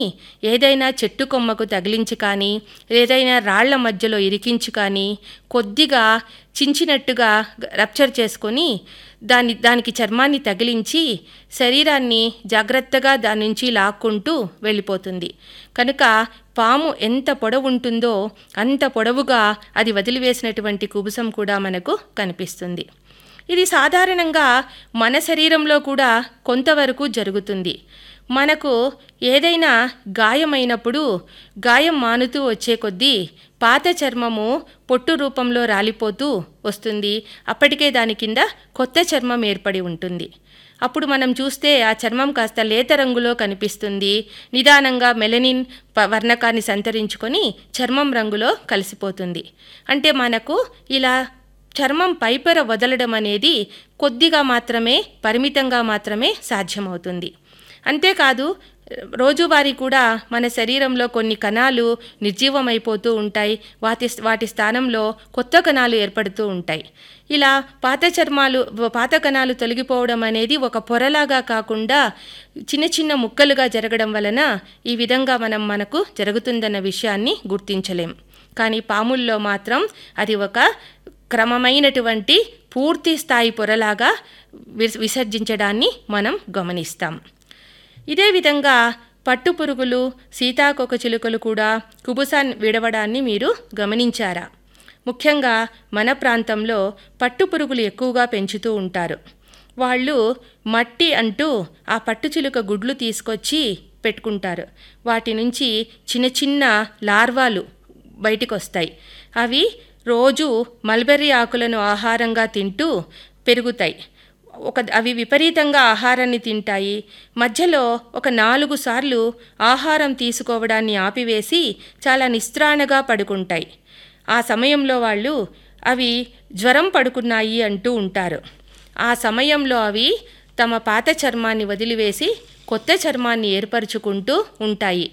ఏదైనా చెట్టు కొమ్మకు తగిలించి కానీ ఏదైనా రాళ్ల మధ్యలో ఇరికించి కానీ కొద్దిగా చించినట్టుగా రప్చర్ చేసుకొని దాని దానికి చర్మాన్ని తగిలించి శరీరాన్ని జాగ్రత్తగా దాని నుంచి లాక్కుంటూ వెళ్ళిపోతుంది కనుక పాము ఎంత పొడవు ఉంటుందో అంత పొడవుగా అది వదిలివేసినటువంటి కుబుసం కూడా మనకు కనిపిస్తుంది ఇది సాధారణంగా మన శరీరంలో కూడా కొంతవరకు జరుగుతుంది మనకు ఏదైనా గాయమైనప్పుడు గాయం మానుతూ వచ్చే కొద్దీ పాత చర్మము పొట్టు రూపంలో రాలిపోతూ వస్తుంది అప్పటికే దాని కింద కొత్త చర్మం ఏర్పడి ఉంటుంది అప్పుడు మనం చూస్తే ఆ చర్మం కాస్త లేత రంగులో కనిపిస్తుంది నిదానంగా మెలనిన్ ప వర్ణకాన్ని సంతరించుకొని చర్మం రంగులో కలిసిపోతుంది అంటే మనకు ఇలా చర్మం పైపొర వదలడం అనేది కొద్దిగా మాత్రమే పరిమితంగా మాత్రమే సాధ్యమవుతుంది అంతేకాదు రోజువారీ కూడా మన శరీరంలో కొన్ని కణాలు నిర్జీవమైపోతూ ఉంటాయి వాటి వాటి స్థానంలో కొత్త కణాలు ఏర్పడుతూ ఉంటాయి ఇలా పాత చర్మాలు పాత కణాలు తొలగిపోవడం అనేది ఒక పొరలాగా కాకుండా చిన్న చిన్న ముక్కలుగా జరగడం వలన ఈ విధంగా మనం మనకు జరుగుతుందన్న విషయాన్ని గుర్తించలేం కానీ పాముల్లో మాత్రం అది ఒక క్రమమైనటువంటి పూర్తి స్థాయి పొరలాగా విస్ విసర్జించడాన్ని మనం గమనిస్తాం ఇదే విధంగా పట్టుపురుగులు సీతాకొక చిలుకలు కూడా కుబుసాన్ని విడవడాన్ని మీరు గమనించారా ముఖ్యంగా మన ప్రాంతంలో పట్టుపురుగులు ఎక్కువగా పెంచుతూ ఉంటారు వాళ్ళు మట్టి అంటూ ఆ పట్టుచిలుక గుడ్లు తీసుకొచ్చి పెట్టుకుంటారు వాటి నుంచి చిన్న చిన్న లార్వాలు బయటికి వస్తాయి అవి రోజు మల్బెర్రీ ఆకులను ఆహారంగా తింటూ పెరుగుతాయి ఒక అవి విపరీతంగా ఆహారాన్ని తింటాయి మధ్యలో ఒక నాలుగు సార్లు ఆహారం తీసుకోవడాన్ని ఆపివేసి చాలా నిస్త్రాణగా పడుకుంటాయి ఆ సమయంలో వాళ్ళు అవి జ్వరం పడుకున్నాయి అంటూ ఉంటారు ఆ సమయంలో అవి తమ పాత చర్మాన్ని వదిలివేసి కొత్త చర్మాన్ని ఏర్పరచుకుంటూ ఉంటాయి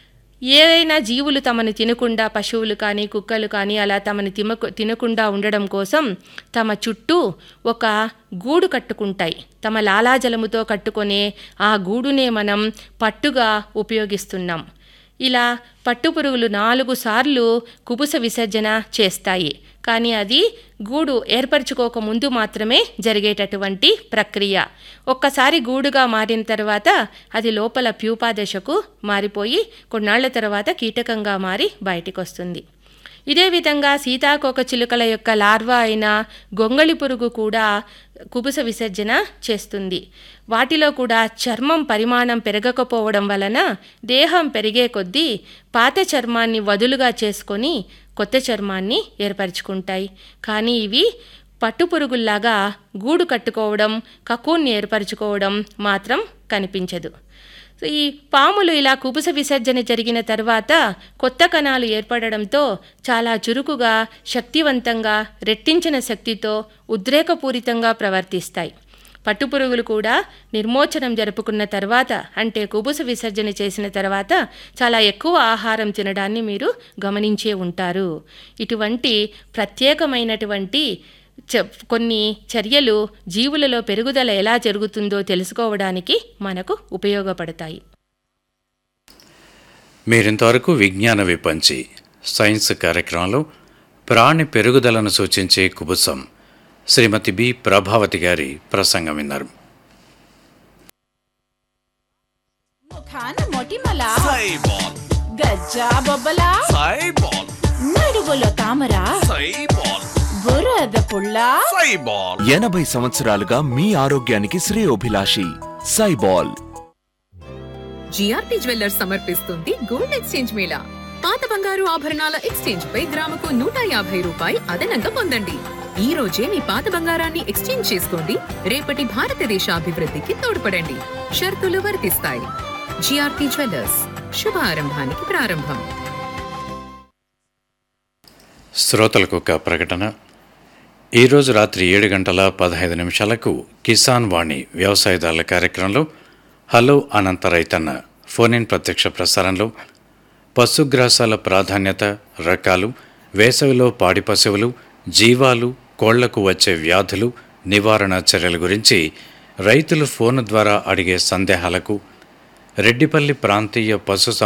ఏవైనా జీవులు తమను తినకుండా పశువులు కానీ కుక్కలు కానీ అలా తమను తినకు తినకుండా ఉండడం కోసం తమ చుట్టూ ఒక గూడు కట్టుకుంటాయి తమ లాలాజలముతో కట్టుకునే ఆ గూడునే మనం పట్టుగా ఉపయోగిస్తున్నాం ఇలా పట్టుపురుగులు నాలుగు సార్లు కుబుస విసర్జన చేస్తాయి కానీ అది గూడు ఏర్పరచుకోక ముందు మాత్రమే జరిగేటటువంటి ప్రక్రియ ఒక్కసారి గూడుగా మారిన తర్వాత అది లోపల ప్యూపా దశకు మారిపోయి కొన్నాళ్ల తర్వాత కీటకంగా మారి బయటికి వస్తుంది ఇదే విధంగా సీతాకోక చిలుకల యొక్క లార్వా అయిన గొంగళి పురుగు కూడా కుబుస విసర్జన చేస్తుంది వాటిలో కూడా చర్మం పరిమాణం పెరగకపోవడం వలన దేహం పెరిగే కొద్దీ పాత చర్మాన్ని వదులుగా చేసుకొని కొత్త చర్మాన్ని ఏర్పరచుకుంటాయి కానీ ఇవి పట్టుపురుగుల్లాగా గూడు కట్టుకోవడం కకూన్ని ఏర్పరచుకోవడం మాత్రం కనిపించదు సో ఈ పాములు ఇలా కుబుస విసర్జన జరిగిన తర్వాత కొత్త కణాలు ఏర్పడడంతో చాలా చురుకుగా శక్తివంతంగా రెట్టించిన శక్తితో ఉద్రేకపూరితంగా ప్రవర్తిస్తాయి పట్టుపురుగులు కూడా నిర్మోచనం జరుపుకున్న తర్వాత అంటే కుబుస విసర్జన చేసిన తర్వాత చాలా ఎక్కువ ఆహారం తినడాన్ని మీరు గమనించే ఉంటారు ఇటువంటి ప్రత్యేకమైనటువంటి చ కొన్ని చర్యలు జీవులలో పెరుగుదల ఎలా జరుగుతుందో తెలుసుకోవడానికి మనకు ఉపయోగపడతాయి మీరింతవరకు విజ్ఞాన విపంచి సైన్స్ కార్యక్రమంలో ప్రాణి పెరుగుదలను సూచించే కుబుసం శ్రీమతి బి ప్రభావతి గారి ప్రసంగం విన్నారు ముఖాన మొటిమల సైబాల్ గజ్జా బొబ్బల సైబాల్ నడుగులో తామర సైబాల్ బురద పుల్ల సైబాల్ ఎనభై సంవత్సరాలుగా మీ ఆరోగ్యానికి శ్రేయోభిలాషి సైబాల్ జిఆర్పి జ్యువెల్లర్స్ సమర్పిస్తుంది గోల్డ్ ఎక్స్చేంజ్ మేళా పాత బంగారు ఆభరణాల ఎక్స్చేంజ్ పై గ్రాముకు నూట యాభై రూపాయి అదనంగా పొందండి ఈ రోజే మీ పాత బంగారాన్ని ఎక్స్చేంజ్ చేసుకోండి రేపటి భారతదేశ అభివృద్ధికి తోడ్పడండి షరతులు వర్తిస్తాయి జిఆర్పి జ్యువెల్లర్స్ శుభారంభానికి ప్రారంభం శ్రోతలకు ఒక ప్రకటన ఈరోజు రాత్రి ఏడు గంటల పదహైదు నిమిషాలకు కిసాన్ వాణి వ్యవసాయదారుల కార్యక్రమంలో హలో అనంత రైతన్న ఫోన్ ఇన్ ప్రత్యక్ష ప్రసారంలో పశుగ్రాసాల ప్రాధాన్యత రకాలు వేసవిలో పాడి పశువులు జీవాలు కోళ్లకు వచ్చే వ్యాధులు నివారణ చర్యల గురించి రైతులు ఫోన్ ద్వారా అడిగే సందేహాలకు రెడ్డిపల్లి ప్రాంతీయ పశు